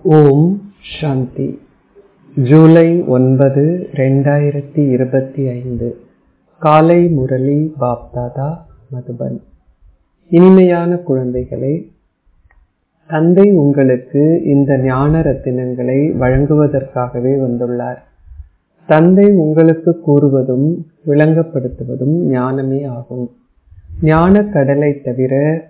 ஓம் சாந்தி ஜூலை ஒன்பது ரெண்டாயிரத்தி இருபத்தி ஐந்து காலை முரளி பாப்தாதா மதுபன் இனிமையான குழந்தைகளே தந்தை உங்களுக்கு இந்த ஞான ரத்தினங்களை வழங்குவதற்காகவே வந்துள்ளார் தந்தை உங்களுக்கு கூறுவதும் விளங்கப்படுத்துவதும் ஞானமே ஆகும் ஞான கடலை தவிர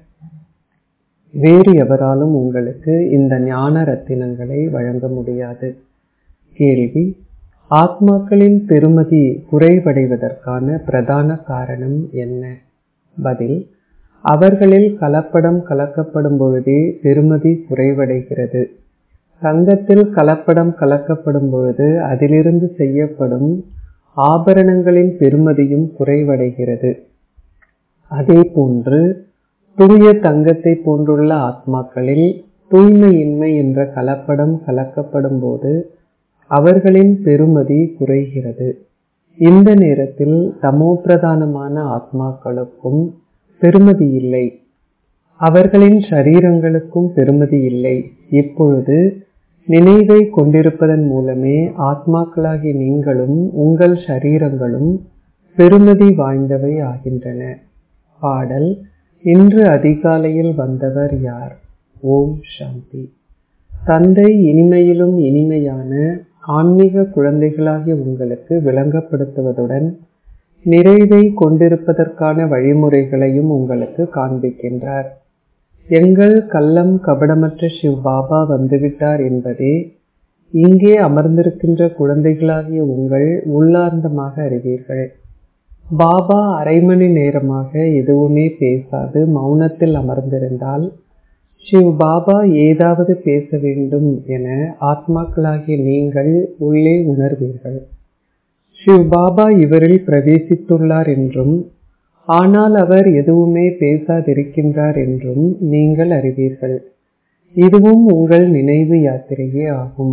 வேறு எவராலும் உங்களுக்கு இந்த ஞான ரத்தினங்களை வழங்க முடியாது கேள்வி ஆத்மாக்களின் பெருமதி குறைவடைவதற்கான பிரதான காரணம் என்ன பதில் அவர்களில் கலப்படம் கலக்கப்படும் பொழுதே பெருமதி குறைவடைகிறது தங்கத்தில் கலப்படம் கலக்கப்படும் பொழுது அதிலிருந்து செய்யப்படும் ஆபரணங்களின் பெருமதியும் குறைவடைகிறது அதே போன்று தூய தங்கத்தை போன்றுள்ள ஆத்மாக்களில் தூய்மையின்மை என்ற கலப்படம் கலக்கப்படும் போது அவர்களின் பெருமதி குறைகிறது இந்த நேரத்தில் தமோபிரதானமான ஆத்மாக்களுக்கும் பெருமதி இல்லை அவர்களின் சரீரங்களுக்கும் பெருமதி இல்லை இப்பொழுது நினைவை கொண்டிருப்பதன் மூலமே ஆத்மாக்களாகி நீங்களும் உங்கள் சரீரங்களும் பெருமதி வாய்ந்தவை ஆகின்றன பாடல் இன்று அதிகாலையில் வந்தவர் யார் ஓம் சாந்தி தந்தை இனிமையிலும் இனிமையான ஆன்மீக குழந்தைகளாகிய உங்களுக்கு விளங்கப்படுத்துவதுடன் நிறைவை கொண்டிருப்பதற்கான வழிமுறைகளையும் உங்களுக்கு காண்பிக்கின்றார் எங்கள் கள்ளம் கபடமற்ற சிவ் பாபா வந்துவிட்டார் என்பதே இங்கே அமர்ந்திருக்கின்ற குழந்தைகளாகிய உங்கள் உள்ளார்ந்தமாக அறிவீர்கள் பாபா அரை மணி நேரமாக எதுவுமே பேசாது மௌனத்தில் அமர்ந்திருந்தால் சிவ் பாபா ஏதாவது பேச வேண்டும் என ஆத்மாக்களாகிய நீங்கள் உள்ளே உணர்வீர்கள் சிவ் பாபா இவரில் பிரவேசித்துள்ளார் என்றும் ஆனால் அவர் எதுவுமே பேசாதிருக்கின்றார் என்றும் நீங்கள் அறிவீர்கள் இதுவும் உங்கள் நினைவு யாத்திரையே ஆகும்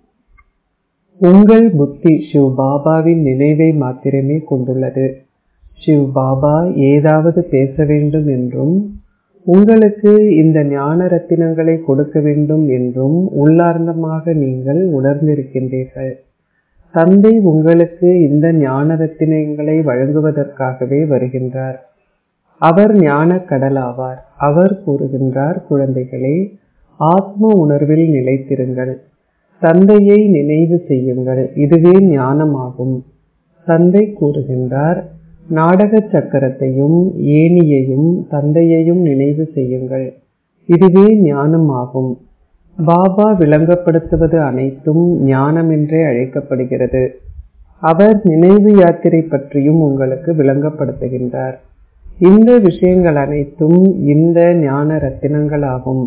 உங்கள் புத்தி சிவ் பாபாவின் நினைவை மாத்திரமே கொண்டுள்ளது சிவ் பாபா ஏதாவது பேச வேண்டும் என்றும் உங்களுக்கு இந்த ஞான ரத்தினங்களை கொடுக்க வேண்டும் என்றும் உள்ளார்ந்தமாக நீங்கள் உணர்ந்திருக்கின்றீர்கள் தந்தை உங்களுக்கு இந்த ஞான ரத்தினங்களை வழங்குவதற்காகவே வருகின்றார் அவர் ஞான கடலாவார் அவர் கூறுகின்றார் குழந்தைகளே ஆத்ம உணர்வில் நிலைத்திருங்கள் தந்தையை நினைவு செய்யுங்கள் இதுவே ஞானமாகும் தந்தை கூறுகின்றார் நாடக சக்கரத்தையும் ஏனியையும் தந்தையையும் நினைவு செய்யுங்கள் இதுவே ஞானமாகும் பாபா விளங்கப்படுத்துவது அனைத்தும் ஞானம் என்றே அழைக்கப்படுகிறது அவர் நினைவு யாத்திரை பற்றியும் உங்களுக்கு விளங்கப்படுத்துகின்றார் இந்த விஷயங்கள் அனைத்தும் இந்த ஞான ரத்தினங்களாகும்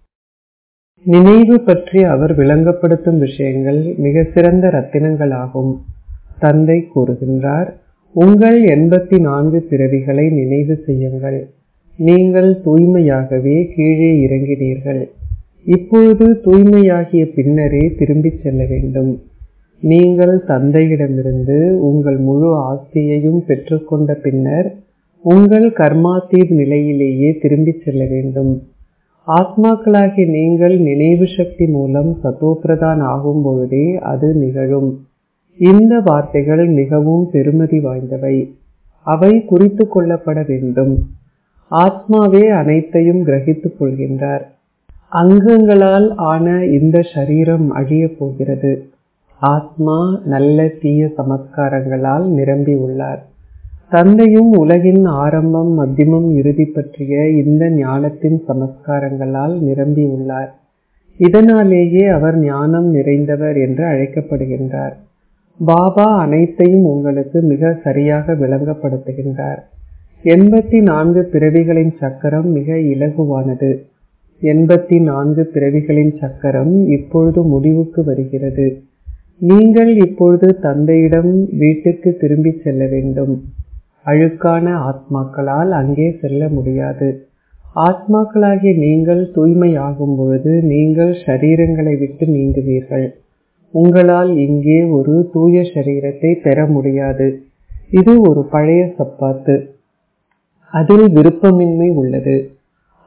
நினைவு பற்றி அவர் விளங்கப்படுத்தும் விஷயங்கள் மிக சிறந்த ரத்தினங்களாகும் தந்தை கூறுகின்றார் உங்கள் எண்பத்தி நான்கு பிறவிகளை நினைவு செய்யுங்கள் நீங்கள் தூய்மையாகவே கீழே இறங்கினீர்கள் இப்பொழுது தூய்மையாகிய பின்னரே திரும்பிச் செல்ல வேண்டும் நீங்கள் தந்தையிடமிருந்து உங்கள் முழு ஆஸ்தியையும் பெற்றுக்கொண்ட பின்னர் உங்கள் கர்மாத்தீர் நிலையிலேயே திரும்பிச் செல்ல வேண்டும் ஆத்மாக்களாகிய நீங்கள் நினைவு சக்தி மூலம் சத்தோப்பிரதான் ஆகும் பொழுதே அது நிகழும் இந்த வார்த்தைகள் மிகவும் பெருமதி வாய்ந்தவை அவை குறித்து கொள்ளப்பட வேண்டும் ஆத்மாவே அனைத்தையும் கிரகித்துக் கொள்கின்றார் அங்கங்களால் ஆன இந்த சரீரம் அழியப் போகிறது ஆத்மா நல்ல தீய சமஸ்காரங்களால் நிரம்பி உள்ளார் தந்தையும் உலகின் ஆரம்பம் மத்தியமம் இறுதி பற்றிய இந்த ஞானத்தின் சமஸ்காரங்களால் நிரம்பி உள்ளார் இதனாலேயே அவர் ஞானம் நிறைந்தவர் என்று அழைக்கப்படுகின்றார் பாபா அனைத்தையும் உங்களுக்கு மிக சரியாக விளங்கப்படுத்துகின்றார் எண்பத்தி நான்கு பிறவிகளின் சக்கரம் மிக இலகுவானது எண்பத்தி நான்கு பிறவிகளின் சக்கரம் இப்பொழுது முடிவுக்கு வருகிறது நீங்கள் இப்பொழுது தந்தையிடம் வீட்டுக்கு திரும்பி செல்ல வேண்டும் அழுக்கான ஆத்மாக்களால் அங்கே செல்ல முடியாது ஆத்மாக்களாகிய நீங்கள் தூய்மையாகும் பொழுது நீங்கள் ஷரீரங்களை விட்டு நீங்குவீர்கள் உங்களால் இங்கே ஒரு தூய சரீரத்தை பெற முடியாது இது ஒரு பழைய சப்பாத்து அதில் விருப்பமின்மை உள்ளது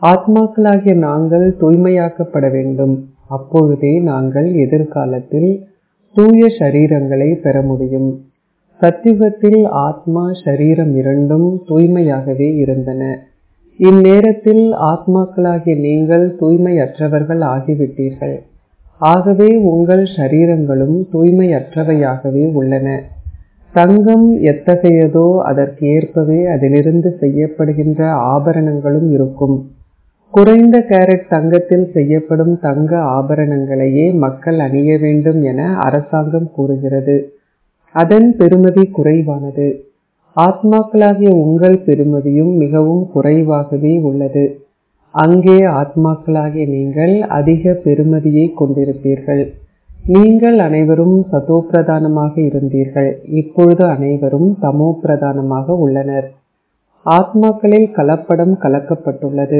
ஆத்மாக்களாகிய நாங்கள் தூய்மையாக்கப்பட வேண்டும் அப்பொழுதே நாங்கள் எதிர்காலத்தில் தூய சரீரங்களை பெற முடியும் சத்தியுகத்தில் ஆத்மா சரீரம் இரண்டும் தூய்மையாகவே இருந்தன இந்நேரத்தில் ஆத்மாக்களாகிய நீங்கள் தூய்மையற்றவர்கள் ஆகிவிட்டீர்கள் ஆகவே உங்கள் சரீரங்களும் தூய்மையற்றவையாகவே உள்ளன தங்கம் எத்தகையதோ அதற்கு ஏற்பவே அதிலிருந்து செய்யப்படுகின்ற ஆபரணங்களும் இருக்கும் குறைந்த கேரட் தங்கத்தில் செய்யப்படும் தங்க ஆபரணங்களையே மக்கள் அணிய வேண்டும் என அரசாங்கம் கூறுகிறது அதன் பெறுமதி குறைவானது ஆத்மாக்களாகிய உங்கள் பெறுமதியும் மிகவும் குறைவாகவே உள்ளது அங்கே ஆத்மாக்களாகிய நீங்கள் அதிக பெறுமதியை கொண்டிருப்பீர்கள் நீங்கள் அனைவரும் சதோ பிரதானமாக இருந்தீர்கள் இப்பொழுது அனைவரும் தமோ பிரதானமாக உள்ளனர் ஆத்மாக்களில் கலப்படம் கலக்கப்பட்டுள்ளது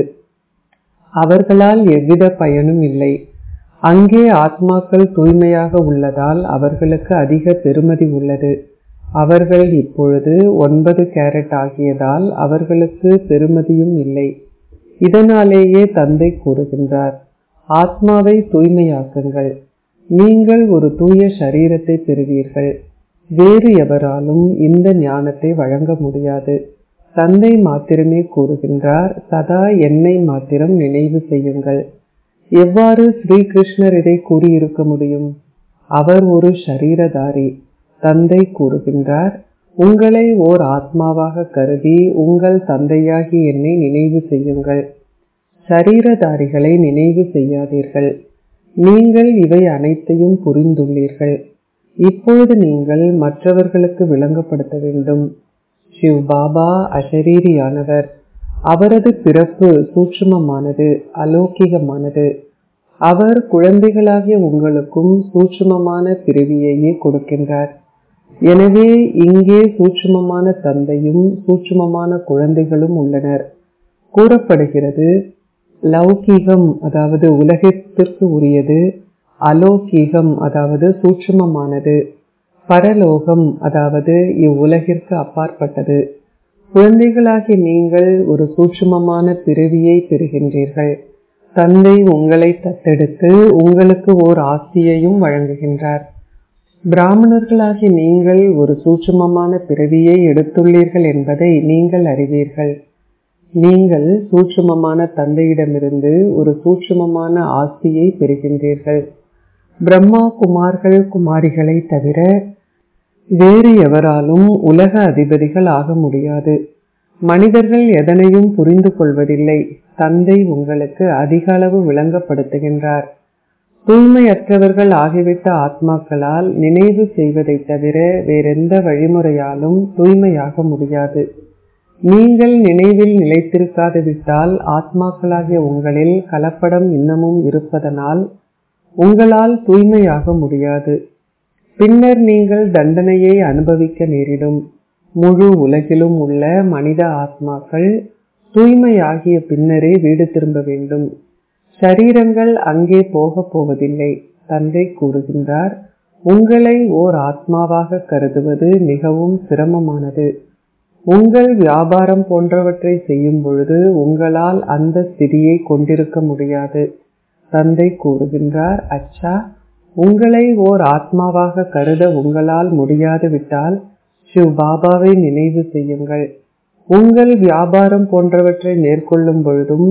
அவர்களால் எவ்வித பயனும் இல்லை அங்கே ஆத்மாக்கள் தூய்மையாக உள்ளதால் அவர்களுக்கு அதிக பெறுமதி உள்ளது அவர்கள் இப்பொழுது ஒன்பது கேரட் ஆகியதால் அவர்களுக்கு பெறுமதியும் இல்லை இதனாலேயே தந்தை கூறுகின்றார் ஆத்மாவை தூய்மையாக்குங்கள் நீங்கள் ஒரு தூய சரீரத்தை பெறுவீர்கள் வேறு எவராலும் இந்த ஞானத்தை வழங்க முடியாது தந்தை மாத்திரமே கூறுகின்றார் சதா என்னை மாத்திரம் நினைவு செய்யுங்கள் எவ்வாறு ஸ்ரீகிருஷ்ணர் இதை கூறியிருக்க முடியும் அவர் ஒரு ஷரீரதாரி தந்தை கூறுகின்றார் உங்களை ஓர் ஆத்மாவாக கருதி உங்கள் தந்தையாகி என்னை நினைவு செய்யுங்கள் சரீரதாரிகளை நினைவு செய்யாதீர்கள் நீங்கள் இவை அனைத்தையும் புரிந்துள்ளீர்கள் இப்பொழுது நீங்கள் மற்றவர்களுக்கு விளங்கப்படுத்த வேண்டும் சிவ் பாபா அஷரீரியானவர் அவரது பிறப்பு சூட்சுமமானது அலௌகிகமானது அவர் குழந்தைகளாகிய உங்களுக்கும் சூட்சுமமான பிறவியையே கொடுக்கின்றார் எனவே இங்கே சூட்சுமமான தந்தையும் சூட்சுமமான குழந்தைகளும் உள்ளனர் கூறப்படுகிறது லௌகீகம் அதாவது உலகத்திற்கு உரியது அலௌகீகம் அதாவது சூட்சுமமானது பரலோகம் அதாவது இவ்வுலகிற்கு அப்பாற்பட்டது குழந்தைகளாகி நீங்கள் ஒரு சூட்சுமமான பிறவியை பெறுகின்றீர்கள் தந்தை உங்களை தத்தெடுத்து உங்களுக்கு ஓர் ஆஸ்தியையும் வழங்குகின்றார் பிராமணர்களாகி நீங்கள் ஒரு சூட்சுமமான பிறவியை எடுத்துள்ளீர்கள் என்பதை நீங்கள் அறிவீர்கள் நீங்கள் சூட்சுமமான தந்தையிடமிருந்து ஒரு சூட்சுமமான ஆஸ்தியை பெறுகின்றீர்கள் பிரம்மா குமார்கள் குமாரிகளை தவிர வேறு எவராலும் உலக அதிபதிகள் ஆக முடியாது மனிதர்கள் எதனையும் புரிந்து கொள்வதில்லை தந்தை உங்களுக்கு அதிக அளவு விளங்கப்படுத்துகின்றார் தூய்மையற்றவர்கள் ஆகிவிட்ட ஆத்மாக்களால் நினைவு செய்வதை தவிர வேறெந்த வழிமுறையாலும் தூய்மையாக முடியாது நீங்கள் நினைவில் நிலைத்திருக்காது விட்டால் ஆத்மாக்களாகிய உங்களில் கலப்படம் இன்னமும் இருப்பதனால் உங்களால் தூய்மையாக முடியாது பின்னர் நீங்கள் தண்டனையை அனுபவிக்க நேரிடும் முழு உலகிலும் உள்ள மனித ஆத்மாக்கள் தூய்மையாகிய பின்னரே வீடு திரும்ப வேண்டும் சரீரங்கள் அங்கே போக போவதில்லை தந்தை கூறுகின்றார் உங்களை ஓர் ஆத்மாவாக கருதுவது மிகவும் சிரமமானது உங்கள் வியாபாரம் போன்றவற்றை செய்யும் பொழுது உங்களால் அந்த ஸ்திதியை கொண்டிருக்க முடியாது தந்தை கூறுகின்றார் அச்சா உங்களை ஓர் ஆத்மாவாக கருத உங்களால் முடியாது விட்டால் சிவ் பாபாவை நினைவு செய்யுங்கள் உங்கள் வியாபாரம் போன்றவற்றை மேற்கொள்ளும் பொழுதும்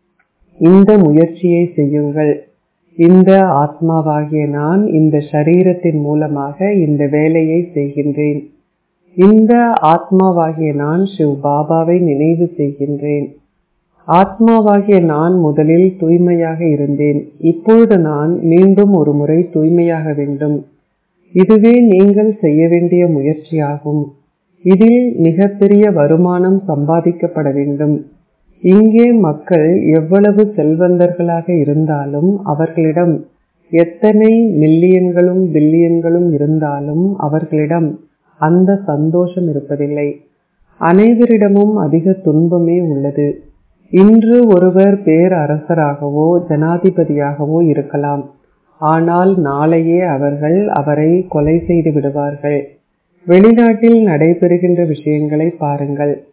இந்த முயற்சியை செய்யுங்கள் இந்த ஆத்மாவாகிய நான் இந்த சரீரத்தின் மூலமாக இந்த வேலையை செய்கின்றேன் இந்த ஆத்மாவாகிய நான் சிவ் பாபாவை நினைவு செய்கின்றேன் ஆத்மாவாகிய நான் முதலில் தூய்மையாக இருந்தேன் இப்பொழுது நான் மீண்டும் ஒரு முறை தூய்மையாக வேண்டும் இதுவே நீங்கள் செய்ய வேண்டிய முயற்சியாகும் இதில் மிகப்பெரிய வருமானம் சம்பாதிக்கப்பட வேண்டும் இங்கே மக்கள் எவ்வளவு செல்வந்தர்களாக இருந்தாலும் அவர்களிடம் எத்தனை மில்லியன்களும் பில்லியன்களும் இருந்தாலும் அவர்களிடம் அந்த சந்தோஷம் இருப்பதில்லை அனைவரிடமும் அதிக துன்பமே உள்ளது இன்று ஒருவர் பேரரசராகவோ ஜனாதிபதியாகவோ இருக்கலாம் ஆனால் நாளையே அவர்கள் அவரை கொலை செய்து விடுவார்கள் வெளிநாட்டில் நடைபெறுகின்ற விஷயங்களை பாருங்கள்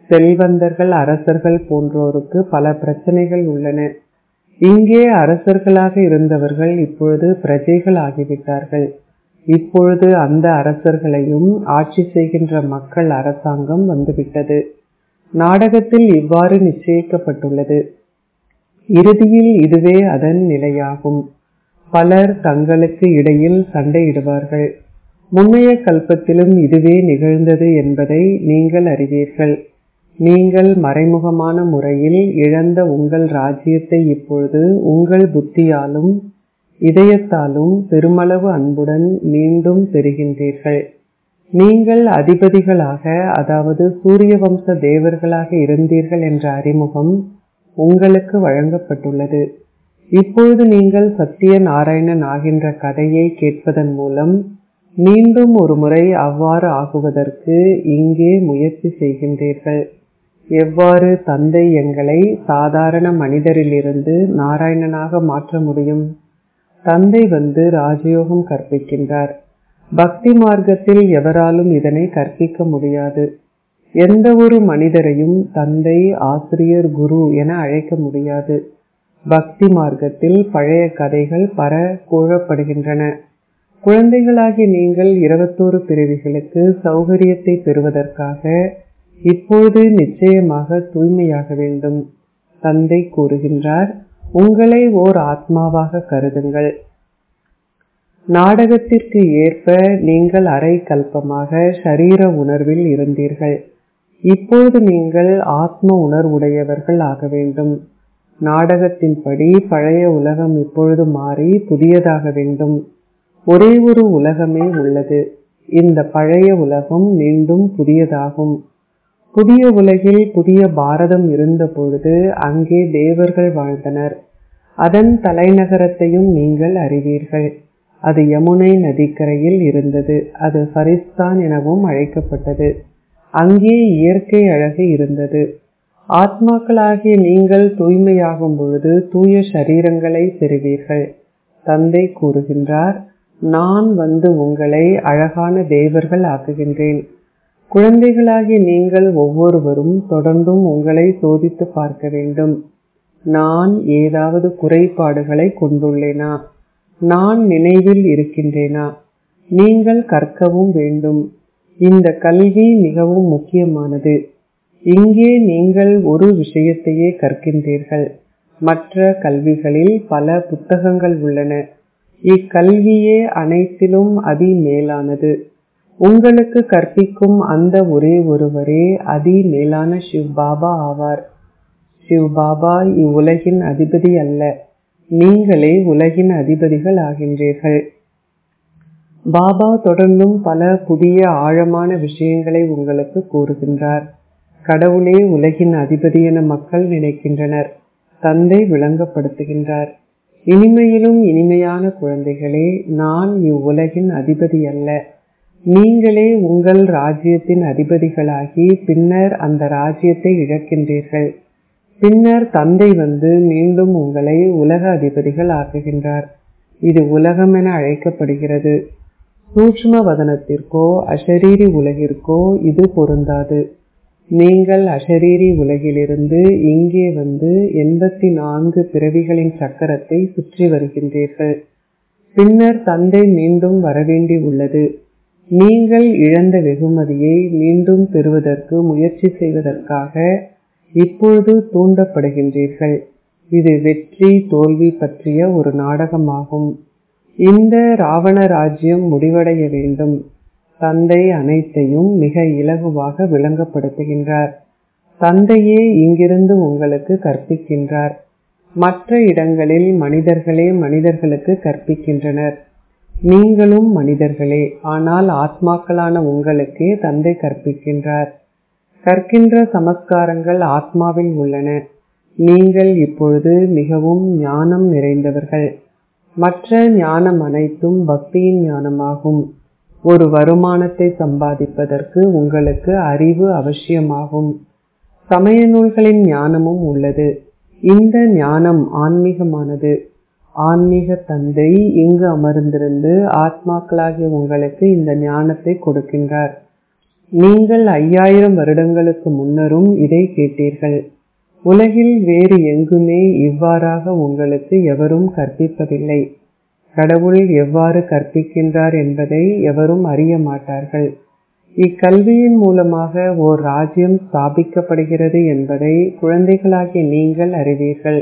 செல்வந்தர்கள் அரசர்கள் போன்றோருக்கு பல பிரச்சனைகள் உள்ளன இங்கே அரசர்களாக இருந்தவர்கள் இப்பொழுது பிரஜைகள் ஆகிவிட்டார்கள் இப்பொழுது அந்த அரசர்களையும் ஆட்சி செய்கின்ற மக்கள் அரசாங்கம் வந்துவிட்டது நாடகத்தில் இவ்வாறு நிச்சயிக்கப்பட்டுள்ளது இறுதியில் இதுவே அதன் நிலையாகும் பலர் தங்களுக்கு இடையில் சண்டையிடுவார்கள் முன்னைய கல்பத்திலும் இதுவே நிகழ்ந்தது என்பதை நீங்கள் அறிவீர்கள் நீங்கள் மறைமுகமான முறையில் இழந்த உங்கள் ராஜ்யத்தை இப்பொழுது உங்கள் புத்தியாலும் இதயத்தாலும் பெருமளவு அன்புடன் மீண்டும் பெறுகின்றீர்கள் நீங்கள் அதிபதிகளாக அதாவது சூரிய வம்ச தேவர்களாக இருந்தீர்கள் என்ற அறிமுகம் உங்களுக்கு வழங்கப்பட்டுள்ளது இப்பொழுது நீங்கள் சத்திய நாராயணன் ஆகின்ற கதையை கேட்பதன் மூலம் மீண்டும் ஒரு முறை அவ்வாறு ஆகுவதற்கு இங்கே முயற்சி செய்கின்றீர்கள் எவ்வாறு தந்தை எங்களை சாதாரண மனிதரிலிருந்து நாராயணனாக மாற்ற முடியும் தந்தை வந்து ராஜயோகம் கற்பிக்கின்றார் பக்தி மார்க்கத்தில் எவராலும் இதனை கற்பிக்க முடியாது எந்த ஒரு மனிதரையும் தந்தை ஆசிரியர் குரு என அழைக்க முடியாது பக்தி மார்க்கத்தில் பழைய கதைகள் பர கூழப்படுகின்றன குழந்தைகளாகி நீங்கள் இருபத்தோரு பிறவிகளுக்கு சௌகரியத்தை பெறுவதற்காக இப்பொழுது நிச்சயமாக தூய்மையாக வேண்டும் தந்தை கூறுகின்றார் உங்களை ஓர் ஆத்மாவாக கருதுங்கள் நாடகத்திற்கு ஏற்ப நீங்கள் அரை கல்பமாக ஷரீர உணர்வில் இருந்தீர்கள் இப்பொழுது நீங்கள் ஆத்ம உணர்வுடையவர்கள் ஆக வேண்டும் நாடகத்தின்படி பழைய உலகம் இப்பொழுது மாறி புதியதாக வேண்டும் ஒரே ஒரு உலகமே உள்ளது இந்த பழைய உலகம் மீண்டும் புதியதாகும் புதிய உலகில் புதிய பாரதம் இருந்த பொழுது அங்கே தேவர்கள் வாழ்ந்தனர் அதன் தலைநகரத்தையும் நீங்கள் அறிவீர்கள் அது யமுனை நதிக்கரையில் இருந்தது அது ஃபரிஸ்தான் எனவும் அழைக்கப்பட்டது அங்கே இயற்கை அழகு இருந்தது ஆத்மாக்களாகிய நீங்கள் தூய்மையாகும் பொழுது தூய சரீரங்களை பெறுவீர்கள் தந்தை கூறுகின்றார் நான் வந்து உங்களை அழகான தேவர்கள் ஆக்குகின்றேன் குழந்தைகளாகிய நீங்கள் ஒவ்வொருவரும் தொடர்ந்தும் உங்களை சோதித்து பார்க்க வேண்டும் நான் ஏதாவது குறைபாடுகளை கொண்டுள்ளேனா நான் நினைவில் இருக்கின்றேனா நீங்கள் கற்கவும் வேண்டும் இந்த கல்வி மிகவும் முக்கியமானது இங்கே நீங்கள் ஒரு விஷயத்தையே கற்கின்றீர்கள் மற்ற கல்விகளில் பல புத்தகங்கள் உள்ளன இக்கல்வியே அனைத்திலும் அதி மேலானது உங்களுக்கு கற்பிக்கும் அந்த ஒரே ஒருவரே அதி மேலான சிவ் பாபா ஆவார் சிவ் பாபா இவ்வுலகின் அதிபதி அல்ல நீங்களே உலகின் அதிபதிகள் ஆகின்றீர்கள் பாபா தொடர்ந்தும் பல புதிய ஆழமான விஷயங்களை உங்களுக்கு கூறுகின்றார் கடவுளே உலகின் அதிபதி என மக்கள் நினைக்கின்றனர் தந்தை விளங்கப்படுத்துகின்றார் இனிமையிலும் இனிமையான குழந்தைகளே நான் இவ்வுலகின் அதிபதி அல்ல நீங்களே உங்கள் ராஜ்யத்தின் அதிபதிகளாகி பின்னர் அந்த ராஜ்யத்தை இழக்கின்றீர்கள் பின்னர் தந்தை வந்து மீண்டும் உங்களை உலக அதிபதிகள் ஆக்குகின்றார் இது உலகம் என அழைக்கப்படுகிறது சூட்சும வதனத்திற்கோ அஷரீரி உலகிற்கோ இது பொருந்தாது நீங்கள் அஷரீரி உலகிலிருந்து இங்கே வந்து எண்பத்தி நான்கு பிறவிகளின் சக்கரத்தை சுற்றி வருகின்றீர்கள் பின்னர் தந்தை மீண்டும் வரவேண்டி உள்ளது நீங்கள் இழந்த வெகுமதியை மீண்டும் பெறுவதற்கு முயற்சி செய்வதற்காக இப்பொழுது தூண்டப்படுகின்றீர்கள் இது வெற்றி தோல்வி பற்றிய ஒரு நாடகமாகும் இந்த ராவண ராஜ்யம் முடிவடைய வேண்டும் தந்தை அனைத்தையும் மிக இலகுவாக விளங்கப்படுத்துகின்றார் தந்தையே இங்கிருந்து உங்களுக்கு கற்பிக்கின்றார் மற்ற இடங்களில் மனிதர்களே மனிதர்களுக்கு கற்பிக்கின்றனர் நீங்களும் மனிதர்களே ஆனால் ஆத்மாக்களான உங்களுக்கே தந்தை கற்பிக்கின்றார் கற்கின்ற சமஸ்காரங்கள் ஆத்மாவில் உள்ளன நீங்கள் இப்பொழுது மிகவும் ஞானம் நிறைந்தவர்கள் மற்ற ஞானம் அனைத்தும் பக்தியின் ஞானமாகும் ஒரு வருமானத்தை சம்பாதிப்பதற்கு உங்களுக்கு அறிவு அவசியமாகும் சமய நூல்களின் ஞானமும் உள்ளது இந்த ஞானம் ஆன்மீகமானது ஆன்மீக தந்தை இங்கு அமர்ந்திருந்து ஆத்மாக்களாகிய உங்களுக்கு இந்த ஞானத்தை கொடுக்கின்றார் நீங்கள் ஐயாயிரம் வருடங்களுக்கு முன்னரும் இதை கேட்டீர்கள் உலகில் வேறு எங்குமே இவ்வாறாக உங்களுக்கு எவரும் கற்பிப்பதில்லை கடவுள் எவ்வாறு கற்பிக்கின்றார் என்பதை எவரும் அறிய மாட்டார்கள் இக்கல்வியின் மூலமாக ஓர் ராஜ்யம் ஸ்தாபிக்கப்படுகிறது என்பதை குழந்தைகளாகிய நீங்கள் அறிவீர்கள்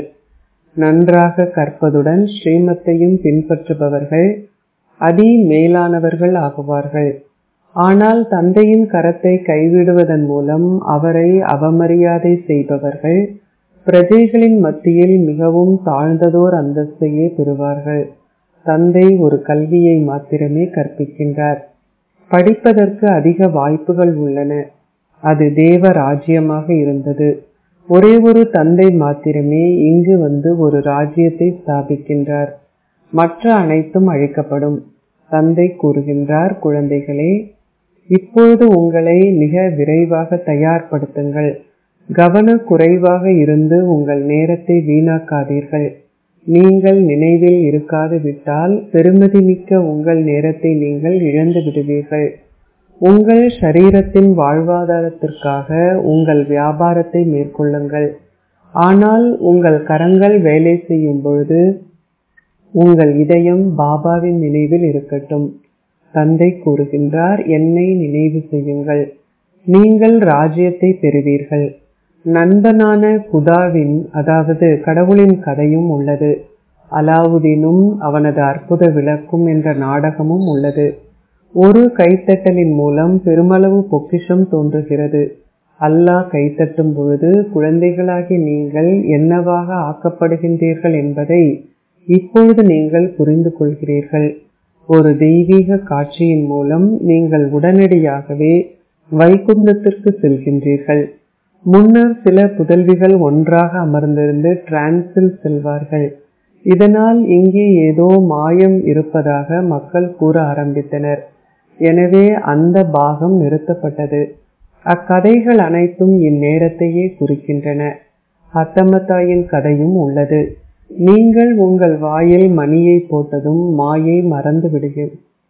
நன்றாக கற்பதுடன் ஸ்ரீமத்தையும் பின்பற்றுபவர்கள் அதி மேலானவர்கள் ஆகுவார்கள் ஆனால் தந்தையின் கரத்தை கைவிடுவதன் மூலம் அவரை அவமரியாதை செய்பவர்கள் பிரஜைகளின் மத்தியில் மிகவும் தாழ்ந்ததோர் அந்தஸ்தையே பெறுவார்கள் தந்தை ஒரு கல்வியை மாத்திரமே கற்பிக்கின்றார் படிப்பதற்கு அதிக வாய்ப்புகள் உள்ளன அது தேவ ராஜ்யமாக இருந்தது ஒரே ஒரு தந்தை மாத்திரமே இங்கு வந்து ஒரு ராஜ்யத்தை ஸ்தாபிக்கின்றார் மற்ற அனைத்தும் அழிக்கப்படும் தந்தை கூறுகின்றார் குழந்தைகளே இப்பொழுது உங்களை மிக விரைவாக தயார்படுத்துங்கள் கவன குறைவாக இருந்து உங்கள் நேரத்தை வீணாக்காதீர்கள் நீங்கள் நினைவில் இருக்காது விட்டால் பெருமதிமிக்க உங்கள் நேரத்தை நீங்கள் இழந்து விடுவீர்கள் உங்கள் சரீரத்தின் வாழ்வாதாரத்திற்காக உங்கள் வியாபாரத்தை மேற்கொள்ளுங்கள் ஆனால் உங்கள் கரங்கள் வேலை செய்யும் பொழுது உங்கள் இதயம் பாபாவின் நினைவில் இருக்கட்டும் தந்தை கூறுகின்றார் என்னை நினைவு செய்யுங்கள் நீங்கள் ராஜ்யத்தை பெறுவீர்கள் நண்பனான குதாவின் அதாவது கடவுளின் கதையும் உள்ளது அலாவுதீனும் அவனது அற்புத விளக்கும் என்ற நாடகமும் உள்ளது ஒரு கைத்தட்டலின் மூலம் பெருமளவு பொக்கிஷம் தோன்றுகிறது அல்லாஹ் கைத்தட்டும் பொழுது குழந்தைகளாகி நீங்கள் என்னவாக ஆக்கப்படுகின்றீர்கள் என்பதை இப்பொழுது நீங்கள் புரிந்து கொள்கிறீர்கள் ஒரு தெய்வீக காட்சியின் மூலம் நீங்கள் உடனடியாகவே வைகுந்தத்திற்கு செல்கின்றீர்கள் முன்னர் சில புதல்விகள் ஒன்றாக அமர்ந்திருந்து டிரான்ஸில் செல்வார்கள் இதனால் இங்கே ஏதோ மாயம் இருப்பதாக மக்கள் கூற ஆரம்பித்தனர் எனவே அந்த பாகம் நிறுத்தப்பட்டது அக்கதைகள் அனைத்தும் இந்நேரத்தையே குறிக்கின்றன ஹத்தமத்தாயின் கதையும் உள்ளது நீங்கள் உங்கள் வாயில் மணியை போட்டதும் மாயை மறந்து விடுக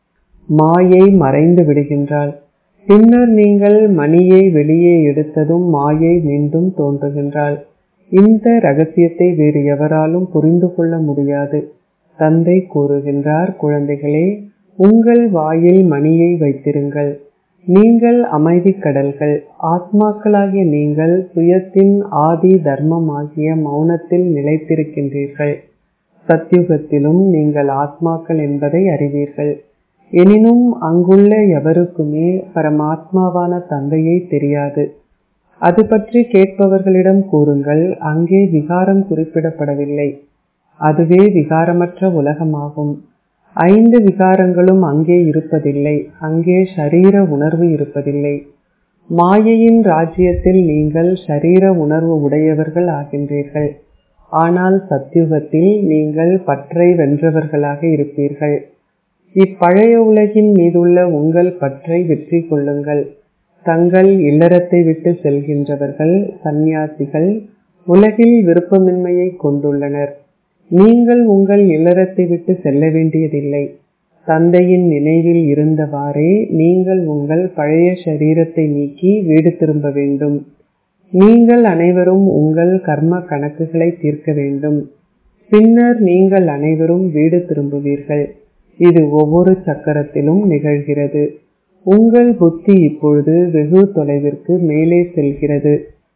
மாயை மறைந்து விடுகின்றாள் பின்னர் நீங்கள் மணியை வெளியே எடுத்ததும் மாயை மீண்டும் தோன்றுகின்றாள் இந்த ரகசியத்தை வேறு எவராலும் புரிந்து கொள்ள முடியாது தந்தை கூறுகின்றார் குழந்தைகளே உங்கள் வாயில் மணியை வைத்திருங்கள் நீங்கள் அமைதி கடல்கள் ஆத்மாக்களாகிய நீங்கள் சுயத்தின் ஆதி தர்மமாகிய மௌனத்தில் நிலைத்திருக்கின்றீர்கள் சத்யுகத்திலும் நீங்கள் ஆத்மாக்கள் என்பதை அறிவீர்கள் எனினும் அங்குள்ள எவருக்குமே பரமாத்மாவான தந்தையை தெரியாது அது பற்றி கேட்பவர்களிடம் கூறுங்கள் அங்கே விகாரம் குறிப்பிடப்படவில்லை அதுவே விகாரமற்ற உலகமாகும் ஐந்து விகாரங்களும் அங்கே இருப்பதில்லை அங்கே ஷரீர உணர்வு இருப்பதில்லை மாயையின் ராஜ்யத்தில் நீங்கள் ஷரீர உணர்வு உடையவர்கள் ஆகின்றீர்கள் ஆனால் சத்யுகத்தில் நீங்கள் பற்றை வென்றவர்களாக இருப்பீர்கள் இப்பழைய உலகின் மீதுள்ள உங்கள் பற்றை வெற்றி கொள்ளுங்கள் தங்கள் இல்லறத்தை விட்டு செல்கின்றவர்கள் சந்நியாசிகள் உலகில் விருப்பமின்மையை கொண்டுள்ளனர் நீங்கள் உங்கள் இல்லறத்தை விட்டு செல்ல வேண்டியதில்லை தந்தையின் நினைவில் இருந்தவாறே நீங்கள் உங்கள் பழைய சரீரத்தை நீக்கி வீடு திரும்ப வேண்டும் நீங்கள் அனைவரும் உங்கள் கர்ம கணக்குகளை தீர்க்க வேண்டும் பின்னர் நீங்கள் அனைவரும் வீடு திரும்புவீர்கள் இது ஒவ்வொரு சக்கரத்திலும் நிகழ்கிறது உங்கள் புத்தி இப்பொழுது வெகு தொலைவிற்கு மேலே செல்கிறது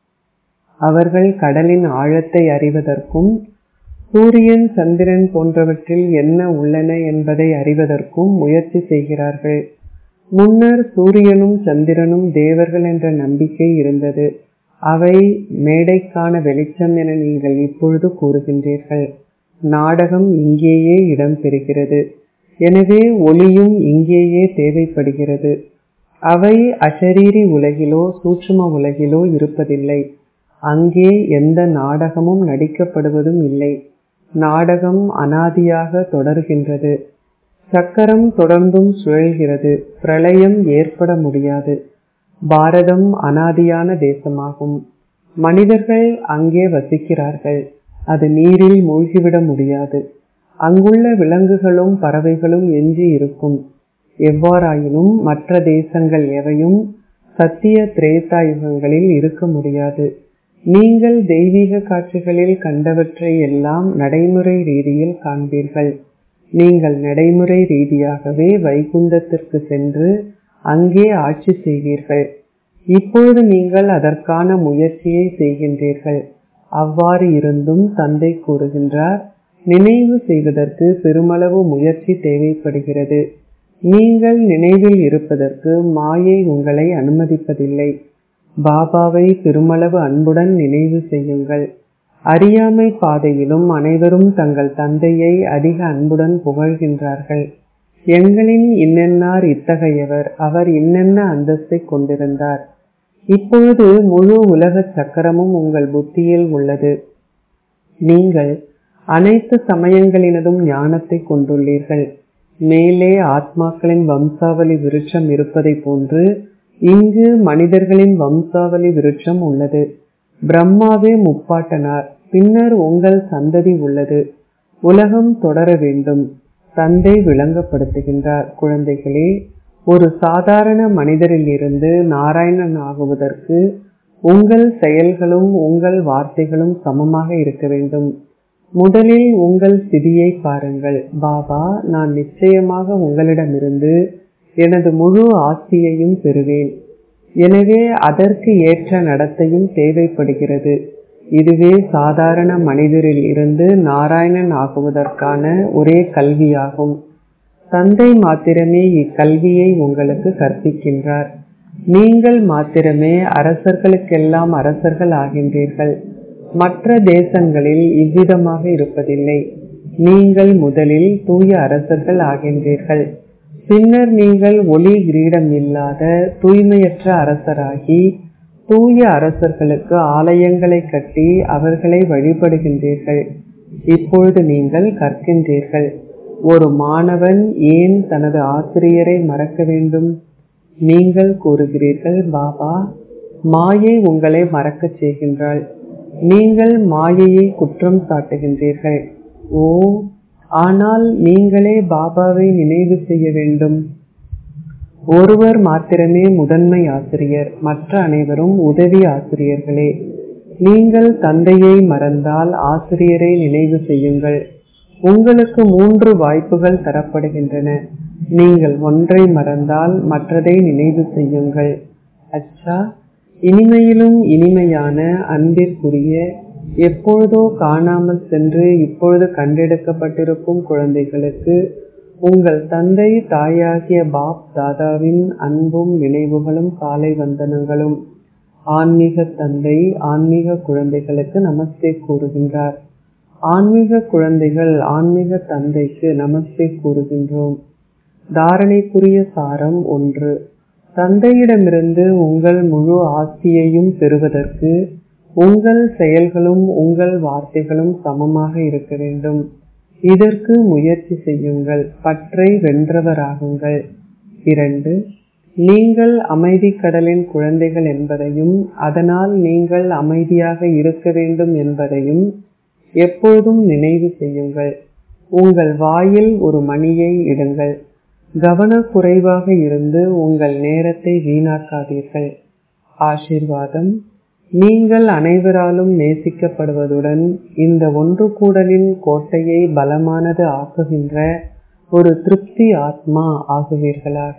அவர்கள் கடலின் ஆழத்தை அறிவதற்கும் சூரியன் சந்திரன் போன்றவற்றில் என்ன உள்ளன என்பதை அறிவதற்கும் முயற்சி செய்கிறார்கள் முன்னர் சூரியனும் சந்திரனும் தேவர்கள் என்ற நம்பிக்கை இருந்தது அவை மேடைக்கான வெளிச்சம் என நீங்கள் இப்பொழுது கூறுகின்றீர்கள் நாடகம் இங்கேயே இடம்பெறுகிறது எனவே ஒளியும் இங்கேயே தேவைப்படுகிறது அவை அஷரீரி உலகிலோ சூட்சும உலகிலோ இருப்பதில்லை அங்கே எந்த நாடகமும் நடிக்கப்படுவதும் இல்லை நாடகம் அனாதியாக தொடர்கின்றது சக்கரம் தொடர்ந்தும் சுழல்கிறது பிரளயம் ஏற்பட முடியாது பாரதம் அனாதியான தேசமாகும் மனிதர்கள் அங்கே வசிக்கிறார்கள் அது நீரில் மூழ்கிவிட முடியாது அங்குள்ள விலங்குகளும் பறவைகளும் எஞ்சி இருக்கும் எவ்வாறாயினும் மற்ற தேசங்கள் எவையும் சத்திய திரேதா யுகங்களில் இருக்க முடியாது நீங்கள் தெய்வீக காட்சிகளில் கண்டவற்றை எல்லாம் நடைமுறை ரீதியில் காண்பீர்கள் நீங்கள் நடைமுறை ரீதியாகவே வைகுந்தத்திற்கு சென்று அங்கே ஆட்சி செய்வீர்கள் இப்பொழுது நீங்கள் அதற்கான முயற்சியை செய்கின்றீர்கள் அவ்வாறு இருந்தும் தந்தை கூறுகின்றார் நினைவு செய்வதற்கு பெருமளவு முயற்சி தேவைப்படுகிறது நீங்கள் நினைவில் இருப்பதற்கு மாயை உங்களை அனுமதிப்பதில்லை பாபாவை பெருமளவு அன்புடன் நினைவு செய்யுங்கள் அறியாமை பாதையிலும் அனைவரும் தங்கள் தந்தையை அதிக அன்புடன் புகழ்கின்றார்கள் எங்களின் இன்னென்னார் இத்தகையவர் அவர் இன்னென்ன அந்தஸ்தை கொண்டிருந்தார் இப்பொழுது முழு உலக சக்கரமும் உங்கள் புத்தியில் உள்ளது நீங்கள் அனைத்து சமயங்களினதும் ஞானத்தை கொண்டுள்ளீர்கள் மேலே ஆத்மாக்களின் வம்சாவளி விருட்சம் இருப்பதை போன்று இங்கு மனிதர்களின் வம்சாவளி விருட்சம் உள்ளது பிரம்மாவே முப்பாட்டனார் பின்னர் உங்கள் சந்ததி உள்ளது உலகம் தொடர வேண்டும் தந்தை விளங்கப்படுத்துகின்றார் குழந்தைகளே ஒரு சாதாரண மனிதரில் இருந்து நாராயணன் ஆகுவதற்கு உங்கள் செயல்களும் உங்கள் வார்த்தைகளும் சமமாக இருக்க வேண்டும் முதலில் உங்கள் ஸ்திதியை பாருங்கள் பாபா நான் நிச்சயமாக உங்களிடமிருந்து எனது முழு ஆஸ்தியையும் பெறுவேன் எனவே அதற்கு ஏற்ற நடத்தையும் தேவைப்படுகிறது இதுவே சாதாரண மனிதரில் இருந்து நாராயணன் ஆகுவதற்கான ஒரே கல்வியாகும் தந்தை மாத்திரமே இக்கல்வியை உங்களுக்கு கற்பிக்கின்றார் நீங்கள் மாத்திரமே அரசர்களுக்கெல்லாம் அரசர்கள் ஆகின்றீர்கள் மற்ற தேசங்களில் இவ்விதமாக இருப்பதில்லை நீங்கள் முதலில் தூய அரசர்கள் ஆகின்றீர்கள் பின்னர் நீங்கள் ஒளி கிரீடம் இல்லாத தூய்மையற்ற அரசராகி தூய அரசர்களுக்கு ஆலயங்களை கட்டி அவர்களை வழிபடுகின்றீர்கள் இப்பொழுது நீங்கள் கற்கின்றீர்கள் ஒரு மாணவன் ஏன் தனது ஆசிரியரை மறக்க வேண்டும் நீங்கள் கூறுகிறீர்கள் பாபா மாயை உங்களை மறக்கச் செய்கின்றாள் நீங்கள் மாயையை குற்றம் சாட்டுகின்றீர்கள் ஓ ஆனால் நீங்களே பாபாவை நினைவு செய்ய வேண்டும் ஒருவர் மாத்திரமே முதன்மை ஆசிரியர் மற்ற அனைவரும் உதவி ஆசிரியர்களே நீங்கள் தந்தையை மறந்தால் ஆசிரியரை நினைவு செய்யுங்கள் உங்களுக்கு மூன்று வாய்ப்புகள் தரப்படுகின்றன நீங்கள் ஒன்றை மறந்தால் மற்றதை நினைவு செய்யுங்கள் அச்சா இனிமையிலும் இனிமையான அன்பிற்குரிய எப்பொழுதோ காணாமல் சென்று இப்பொழுது கண்டெடுக்கப்பட்டிருக்கும் குழந்தைகளுக்கு உங்கள் தந்தை தாயாகிய பாப் தாதாவின் அன்பும் நினைவுகளும் காலை வந்தனங்களும் ஆன்மீக தந்தை ஆன்மீக குழந்தைகளுக்கு நமஸ்தே கூறுகின்றார் ஆன்மீக குழந்தைகள் ஆன்மீக தந்தைக்கு நமஸ்தே கூறுகின்றோம் தாரணைக்குரிய சாரம் ஒன்று தந்தையிடமிருந்து உங்கள் முழு ஆஸ்தியையும் பெறுவதற்கு உங்கள் செயல்களும் உங்கள் வார்த்தைகளும் சமமாக இருக்க வேண்டும் இதற்கு முயற்சி செய்யுங்கள் பற்றை வென்றவராகுங்கள் இரண்டு நீங்கள் அமைதி கடலின் குழந்தைகள் என்பதையும் அதனால் நீங்கள் அமைதியாக இருக்க வேண்டும் என்பதையும் எப்போதும் நினைவு செய்யுங்கள் உங்கள் வாயில் ஒரு மணியை இடுங்கள் கவனக்குறைவாக இருந்து உங்கள் நேரத்தை வீணாக்காதீர்கள் ஆசிர்வாதம் நீங்கள் அனைவராலும் நேசிக்கப்படுவதுடன் இந்த ஒன்று கூடலின் கோட்டையை பலமானது ஆக்குகின்ற ஒரு திருப்தி ஆத்மா ஆகுவீர்களாக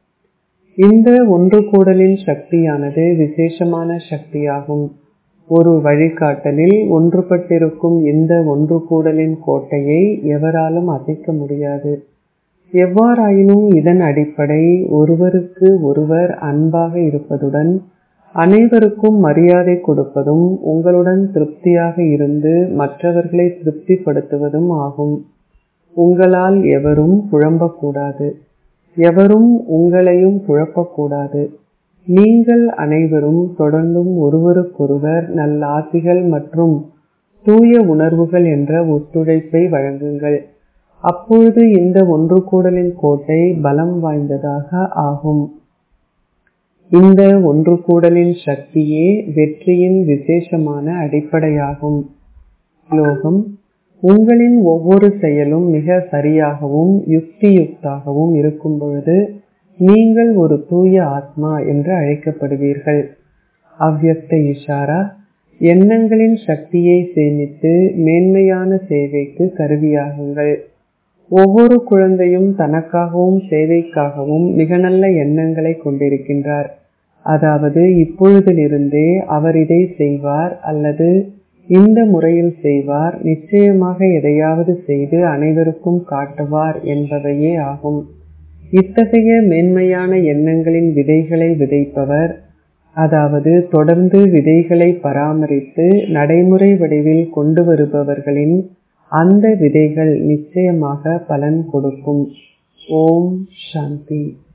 இந்த ஒன்று கூடலின் சக்தியானது விசேஷமான சக்தியாகும் ஒரு வழிகாட்டலில் ஒன்றுபட்டிருக்கும் இந்த ஒன்று கூடலின் கோட்டையை எவராலும் அசைக்க முடியாது எவ்வாறாயினும் இதன் அடிப்படை ஒருவருக்கு ஒருவர் அன்பாக இருப்பதுடன் அனைவருக்கும் மரியாதை கொடுப்பதும் உங்களுடன் திருப்தியாக இருந்து மற்றவர்களை திருப்திப்படுத்துவதும் ஆகும் உங்களால் எவரும் குழம்பக்கூடாது எவரும் உங்களையும் குழப்பக்கூடாது நீங்கள் அனைவரும் தொடர்ந்தும் ஒருவருக்கொருவர் நல்லாசிகள் மற்றும் தூய உணர்வுகள் என்ற ஒத்துழைப்பை வழங்குங்கள் அப்பொழுது இந்த ஒன்று கூடலின் கோட்டை பலம் வாய்ந்ததாக ஆகும் இந்த ஒன்று கூடலின் சக்தியே வெற்றியின் விசேஷமான அடிப்படையாகும் ஸ்லோகம் உங்களின் ஒவ்வொரு செயலும் மிக சரியாகவும் யுக்தியுக்தாகவும் இருக்கும் பொழுது நீங்கள் ஒரு தூய ஆத்மா என்று அழைக்கப்படுவீர்கள் அவ்யக்த இஷாரா எண்ணங்களின் சக்தியை சேமித்து மேன்மையான சேவைக்கு கருவியாகுங்கள் ஒவ்வொரு குழந்தையும் தனக்காகவும் சேவைக்காகவும் மிக நல்ல எண்ணங்களை கொண்டிருக்கின்றார் அதாவது இப்பொழுதிலிருந்தே அவர் இதை செய்வார் அல்லது இந்த முறையில் செய்வார் நிச்சயமாக எதையாவது செய்து அனைவருக்கும் காட்டுவார் என்பவையே ஆகும் இத்தகைய மேன்மையான எண்ணங்களின் விதைகளை விதைப்பவர் அதாவது தொடர்ந்து விதைகளை பராமரித்து நடைமுறை வடிவில் கொண்டு வருபவர்களின் அந்த விதைகள் நிச்சயமாக பலன் கொடுக்கும் ஓம் சாந்தி